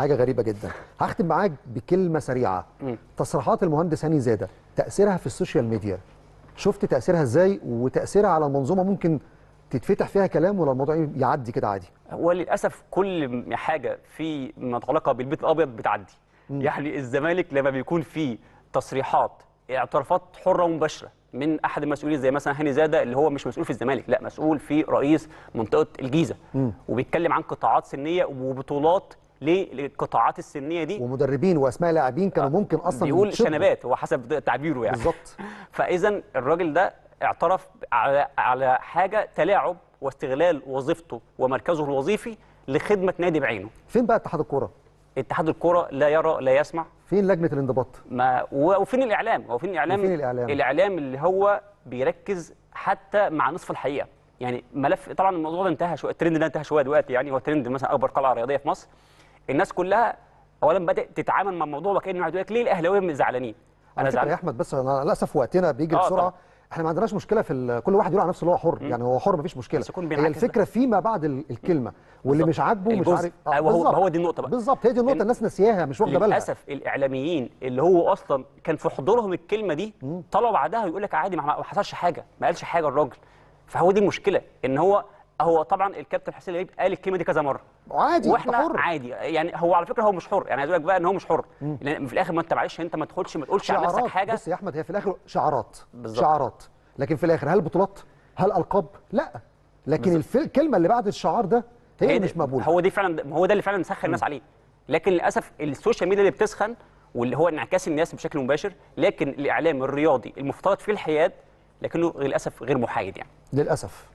حاجه غريبه جدا هختم معاك بكلمه سريعه تصريحات المهندس هاني زاده تاثيرها في السوشيال ميديا شفت تاثيرها ازاي وتاثيرها على المنظومه ممكن تتفتح فيها كلام ولا الموضوع يعدي كده عادي هو للاسف كل حاجه في متعلقه بالبيت الابيض بتعدي يعني الزمالك لما بيكون في تصريحات اعترافات حره ومباشره من احد المسؤولين زي مثلا هاني زاده اللي هو مش مسؤول في الزمالك لا مسؤول في رئيس منطقه الجيزه وبيتكلم عن قطاعات سنيه وبطولات للقطاعات السنيه دي ومدربين واسماء لاعبين كانوا ممكن اصلا بيقول يتشبوا. شنبات هو حسب تعبيره يعني بالظبط فاذا الراجل ده اعترف على على حاجه تلاعب واستغلال وظيفته ومركزه الوظيفي لخدمه نادي بعينه فين بقى اتحاد الكوره اتحاد الكره لا يرى لا يسمع فين لجنه الانضباط ما وفين الاعلام هو فين الاعلام وفين الإعلام؟ الاعلام اللي هو بيركز حتى مع نصف الحقيقه يعني ملف طبعا الموضوع ده انتهى شويه الترند ده انتهى شويه دلوقتي يعني هو ترند مثلا اكبر قلعه رياضيه في مصر الناس كلها اولا بدات تتعامل مع الموضوع وكانه يقول لك ليه الاهلاويه زعلانين على فكره يا احمد بس انا للاسف وقتنا بيجري آه بسرعه طبعا. احنا ما عندناش مشكله في ال- كل واحد يقول على نفسه اللي هو حر يعني هو حر مفيش مشكله بس يكون هي بينعكس الفكره فيما بعد ال- الكلمه واللي بالظبط. مش عاجبه مش الجزء. عارف آه، وهو- بالظبط. هو دي النقطة بقى. بالظبط هي دي النقطه ال- الناس ناسياها مش واخده بالها للاسف الاعلاميين اللي هو اصلا كان في حضورهم الكلمه دي طلعوا بعدها يقول لك عادي ما ما حصلش حاجه ما قالش حاجه الراجل فهو دي المشكله ان هو هو طبعا الكابتن حسين لبيب قال الكلمه دي كذا مره عادي أنت واحنا حر. عادي يعني هو على فكره هو مش حر يعني عايز اقول لك بقى ان هو مش حر لان في الاخر ما انت معلش انت ما تدخلش ما تقولش عن نفسك شعارات حاجه بص يا احمد هي في الاخر شعارات بالظبط. شعارات لكن في الاخر هل بطولات هل القاب لا لكن الف- الكلمه اللي بعد الشعار ده هي, هي هي دي- مش مقبوله هو دي فعلا هو ده اللي فعلا سخن الناس عليه لكن للاسف السوشيال ميديا اللي بتسخن واللي هو انعكاس الناس بشكل مباشر لكن الاعلام الرياضي المفترض فيه الحياد لكنه للاسف غير محايد يعني للاسف